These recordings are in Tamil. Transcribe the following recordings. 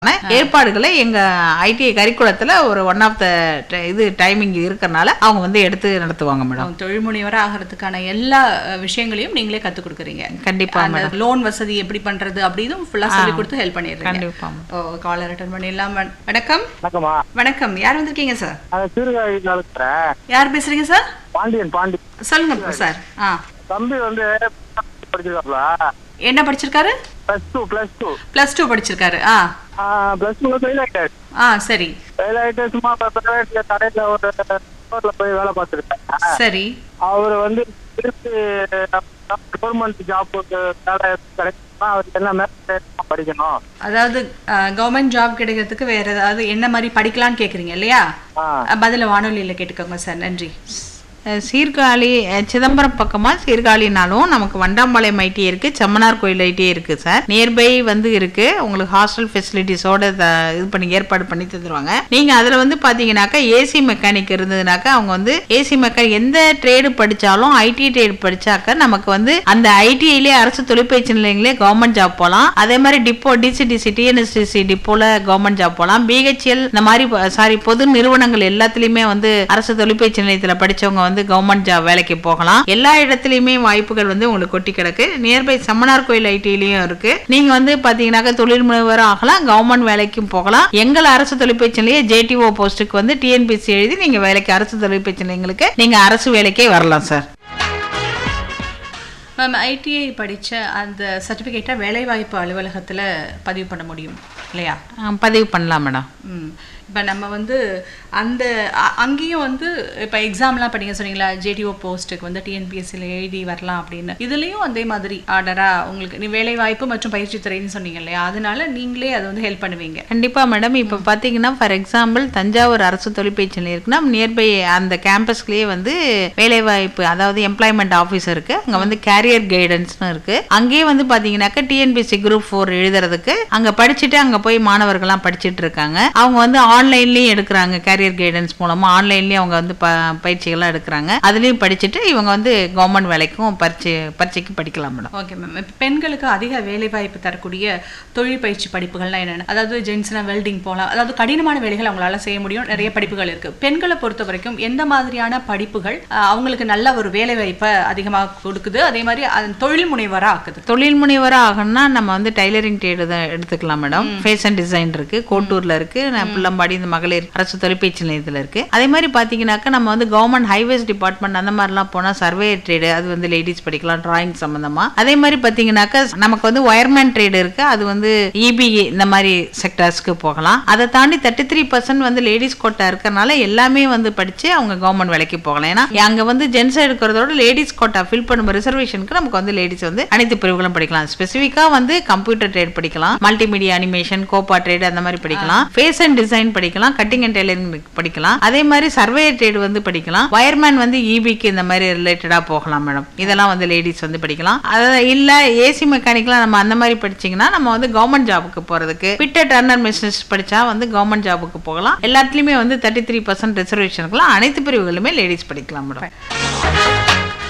ஆனா, ஏற்பாடுகளை எங்க ஐடிஐ கரிக்குலத்துல ஒரு ஒன் ஆஃப் த இது டைமிங் இருக்கறனால அவங்க வந்து எடுத்து நடத்துவாங்க மேடம் தொழில் முனைவராக ஆகிறதுக்கான எல்லா அஹ், விஷயங்களையும் நீங்களே கற்றுக் கொடுக்குறீங்க கண்டிப்பா அந்த லோன் வசதி எப்படி பண்றது அப்படின்னு ஃபுல்லாக சொல்லி கொடுத்து ஹெல்ப் பண்ணிடுறீங்க கண்டிப்பா ஓ காலர் அட்டன் பண்ணிடலாம் வண- வணக்கம் வணக்கம்மா வணக்கம் யார் வந்திருக்கீங்க சார் நான் சிறுகாய் நடத்துறேன் யார் பேசுறீங்க சார் பாண்டியன் பாண்டி சொல்லுங்க சார் ஆ தம்பி வந்து படிச்சிருக்காப்ல என்ன படிச்சிருக்காரு plus two plus two plus two படிச்சிருக்காரு ஆ பிளஸ் டூ ஃபெயில் ஆயிட்டாரு ஆ சரி ஃபெயில் ஆயிட்டு சும்மா பிரைவேட்ல கடையில ஒரு ஸ்டோர்ல போய் வேலை பார்த்துருக்காங்க சரி அவர் வந்து திருப்பி கவர்மெண்ட் ஜாப் வேலை கிடைக்குமா அவர் என்ன மேல படிக்கணும் அதாவது கவர்மெண்ட் ஜாப் கிடைக்கிறதுக்கு வேற ஏதாவது என்ன மாதிரி படிக்கலாம்னு கேக்குறீங்க இல்லையா ஆ அஹ், பதில வானொலியில கேட்டுக்கோங்க சார் நன்றி அஹ் சீர்காழி அஹ் சிதம்பரம் பக்கமாக சீர்காழினாலும் நமக்கு வண்டாம்பாளையம் ஐடி இருக்குது செம்மனார் கோயில் ஐடி இருக்குது சார் நியர்பை வந்து இருக்குது உங்களுக்கு ஹாஸ்டல் ஃபெசிலிட்டிஸோட இது பண்ணி ஏற்பாடு பண்ணி தந்துருவாங்க நீங்கள் அதில் வந்து பார்த்தீங்கன்னாக்கா ஏசி மெக்கானிக் இருந்ததுனாக்கா அவங்க வந்து ஏசி மெக்கானிக் எந்த ட்ரேடு படித்தாலும் ஐடி ட்ரேடு படித்தாக்க நமக்கு வந்து அந்த ஐடிஐலே அரசு தொழிற்பயிற்சி நிலையங்களே கவர்மெண்ட் ஜாப் போகலாம் அதே மாதிரி டிப்போ டிசிடிசி டிஎன்எஸ்டிசி டிப்போல கவர்மெண்ட் ஜாப் போகலாம் பிஹெச்எல் இந்த மாதிரி சாரி பொது நிறுவனங்கள் எல்லாத்துலேயுமே வந்து அரசு தொழிற்பயிற்சி நிலையத்தில் படிச்சவங்க வந்து கவர்மெண்ட் ஜாப் வேலைக்கு போகலாம் எல்லா இடத்துலையுமே வாய்ப்புகள் வந்து உங்களுக்கு கொட்டி கிடக்கு நியர்பை சம்மனார் கோயில் ஐடிலையும் இருக்கு நீங்க வந்து பாத்தீங்கன்னாக்கா தொழில் முனைவரும் ஆகலாம் கவர்மெண்ட் வேலைக்கும் போகலாம் எங்கள் அரசு தொழிற்பயிற்சி நிலைய ஜேடிஓ போஸ்ட்டுக்கு வந்து டிஎன்பிசி எழுதி நீங்க வேலைக்கு அரசு தொழிற்பயிற்சி நிலையங்களுக்கு நீங்க அரசு வேலைக்கே வரலாம் சார் மேம் ஐடிஐ படிச்ச அந்த சர்டிஃபிகேட்டை வேலைவாய்ப்பு அலுவலகத்துல பதிவு பண்ண முடியும் இல்லையா ஆ, பதிவு பண்ணலாம் மேடம் ம் இப்போ நம்ம வந்து அந்த அ- அங்கேயும் வந்து இப்போ எக்ஸாம்லாம் படிங்க சொன்னீங்களா ஜேடிஓ போஸ்ட்டுக்கு வந்து டிஎன்பிஎஸ்சியில் எழுதி வரலாம் அப்படின்னு இதுலேயும் அதே மாதிரி ஆர்டராக உங்களுக்கு நீ வேலை வாய்ப்பு மற்றும் பயிற்சி துறைன்னு சொன்னீங்க இல்லையா அதனால நீங்களே அதை வந்து ஹெல்ப் பண்ணுவீங்க கண்டிப்பா மேடம் இப்போ பார்த்தீங்கன்னா ஃபார் எக்ஸாம்பிள் தஞ்சாவூர் அரசு தொழிற்பயிற்சி நிலையம் இருக்குன்னா நியர்பை அந்த கேம்பஸ்லேயே வந்து வேலைவாய்ப்பு அதாவது எம்ப்ளாய்மெண்ட் ஆஃபீஸ் இருக்கு அங்கே வந்து கேரியர் கைடன்ஸ்னு இருக்கு அங்கேயே வந்து பார்த்தீங்கன்னாக்கா டிஎன்பிசி குரூப் ஃபோர் எழுதுறதுக்கு அங்கே படிச்சுட்டு அங்கே போய் மாணவர்கள்லாம் படிச்சுட்டு இருக்காங்க அவங்க வந்து ஆன்லைன்லேயும் எடுக்கிறாங்க கேரியர் கைடன்ஸ் மூலமா ஆன்லைன்லேயும் அவங்க வந்து ப பயிற்சிகள்லாம் எடுக்கிறாங்க அதுலேயும் படிச்சுட்டு இவங்க வந்து கவர்மெண்ட் வேலைக்கும் பரீட்சை பரீட்சைக்கு படிக்கலாம் மேடம் ஓகே மேம் இப்போ பெண்களுக்கு அதிக வேலை வாய்ப்பு தரக்கூடிய தொழில் பயிற்சி படிப்புகள்லாம் என்னென்ன அதாவது ஜென்ஸ்னா வெல்டிங் போகலாம் அதாவது கடினமான வேலைகள் அவங்களால செய்ய முடியும் நிறைய படிப்புகள் இருக்கு பெண்களை பொறுத்த வரைக்கும் எந்த மாதிரியான படிப்புகள் அஹ், அவங்களுக்கு நல்ல ஒரு வேலை வாய்ப்பை அதிகமாக கொடுக்குது அதே மாதிரி அது தொழில் முனைவராக ஆக்குது தொழில் முனைவராக ஆகணும்னா நம்ம வந்து டைலரிங் ட்ரேடு தான் எடுத்துக்கலாம் மேடம் ஃபேஷன் டிசைன் இருக்கு கோட்டூர்ல இருக்கு நான் புள்ளம்பாடி இந்த மகளிர் அரசு தொலைபேச்சு நிலையத்தில் இருக்கு அதே மாதிரி பார்த்தீங்கன்னாக்கா நம்ம வந்து கவர்மெண்ட் ஹைவேஸ் டிபார்ட்மெண்ட் அந்த மாதிரிலாம் போனால் சர்வே ட்ரேடு அது வந்து லேடிஸ் படிக்கலாம் டிராயிங் சம்மந்தமா அதே மாதிரி பார்த்தீங்கன்னாக்கா நமக்கு வந்து ஒயர்மேன் ட்ரேடு இருக்கு அது வந்து இபி இந்த மாதிரி செக்டர்ஸ்க்கு போகலாம் அதை தாண்டி தேர்ட்டி த்ரீ பர்சன்ட் வந்து லேடிஸ் கோட்டா இருக்கறனால எல்லாமே வந்து படிச்சு அவங்க கவர்மெண்ட் வேலைக்கு போகலாம் ஏன்னா அங்க வந்து ஜென்ஸ் எடுக்கிறதோட லேடிஸ் கோட்டா ஃபில் பண்ணும் ரிசர்வேஷனுக்கு நமக்கு வந்து லேடிஸ் வந்து அனைத்து பிரிவுகளும் படிக்கலாம் ஸ்பெசிஃபிக்கா வந்து கம்ப்யூட்டர் ட்ரேட் படிக்கலாம் மல்டிமீடியா அனிமேஷன் கோப்பா ட்ரேட் அந்த மாதிரி படிக்கலாம் ஃபேஷன் டிசைன் படிக்கலாம் கட்டிங் அண்ட் டெய்லரிங் படிக்கலாம் அதே மாதிரி சர்வே ட்ரேட் வந்து படிக்கலாம் வயர்மேன் வந்து இபிக்கு இந்த மாதிரி ரிலேட்டடா போகலாம் மேடம் இதெல்லாம் வந்து லேடிஸ் வந்து படிக்கலாம் அது இல்ல ஏசி மெக்கானிக்லாம் நம்ம அந்த மாதிரி படிச்சீங்கன்னா நம்ம வந்து கவர்மெண்ட் ஜாபுக்கு போறதுக்கு பிட்ட டர்னர் மிஷினிஸ்ட் படிச்சா வந்து கவர்மெண்ட் ஜாபுக்கு போகலாம் எல்லாத்துலயுமே வந்து தேர்ட்டி த்ரீ பர்சன்ட் ரிசர்வேஷனுக்குலாம் அனைத்து பிரிவுகளுமே லேடிஸ் படிக்கலாம் மேடம்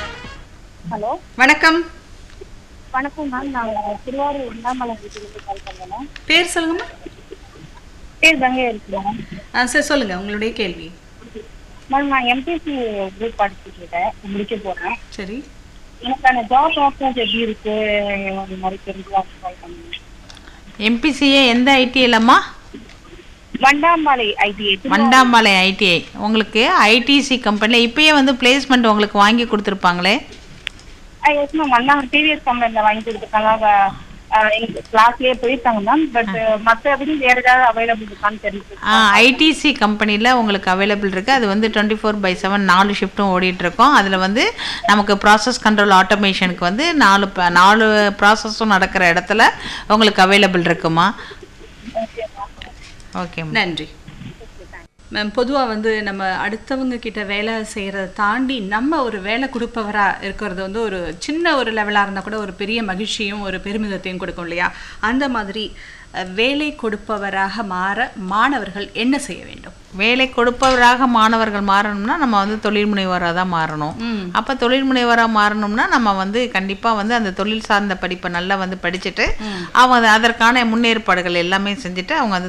ஹலோ வணக்கம் வணக்கம் மேம் நான் திருவாரூர் உண்ணாமலை வீட்டிலிருந்து கால் பண்ணேன் பேர் சொல்லுங்கம்மா பேர் கங்கை இருக்கு மேம் ஆ சரி சொல்லுங்க உங்களுடைய கேள்வி மேம் நான் எம்பிசி குரூப் படிச்சுட்டு இருக்கேன் முடிக்க போறேன் சரி எனக்கான ஜாப் ஆப்ஷன்ஸ் எப்படி இருக்கு அந்த மாதிரி தெரிஞ்சுக்கலாம் கால் பண்ணேன் எம்பிசிஏ எந்த ஐடி இல்லம்மா வண்டாம்பாளை ஐடிஐ மண்டாம்பாளையம் ஐடிஐ உங்களுக்கு ஐடிசி கம்பெனியில் இப்பயே வந்து பிளேஸ்மெண்ட் உங்களுக்கு வாங்கி கொடுத்துருப்பாங்களே எஸ் மேம் வந்தாங்க டிவிஎஸ் கம்பெனில வாங்கி கொடுத்துருக்காங்க எங்க கிளாஸ்லயே போயிருக்காங்க மேம் பட் மற்றபடி வேற ஏதாவது அவைலபிள் இருக்கான்னு தெரிஞ்சு ஐடிசி கம்பெனியில் உங்களுக்கு அவைலபிள் இருக்குது அது வந்து டுவெண்ட்டி ஃபோர் பை செவன் நாலு ஷிஃப்ட்டும் ஓடிட்டு இருக்கோம் அதில் வந்து நமக்கு ப்ராசஸ் கண்ட்ரோல் ஆட்டோமேஷனுக்கு வந்து நாலு ப- நாலு ப்ராசஸும் நடக்கிற இடத்துல உங்களுக்கு அவைலபிள் இருக்குமா ஓகே நன்றி மேம் பொதுவாக வந்து நம்ம அடுத்தவங்க கிட்ட வேலை செய்கிறத தாண்டி நம்ம ஒரு வேலை கொடுப்பவராக இருக்கிறது வந்து ஒரு சின்ன ஒரு லெவலாக இருந்தால் கூட ஒரு பெரிய மகிழ்ச்சியும் ஒரு பெருமிதத்தையும் கொடுக்கும் இல்லையா அந்த மாதிரி அஹ், வேலை கொடுப்பவராக மாற மாணவர்கள் என்ன செய்ய வேண்டும் வேலை கொடுப்பவராக மாணவர்கள் மாறணும்னா நம்ம வந்து தொழில் முனைவராக தான் மாறணும் ம். அப்போ தொழில் முனைவராக மாறணும்னா நம்ம வந்து கண்டிப்பாக வந்து அந்த தொழில் சார்ந்த படிப்பை நல்லா வந்து படிச்சுட்டு அவங்க அதற்கான முன்னேற்பாடுகள் எல்லாமே செஞ்சுட்டு அவங்க அந்த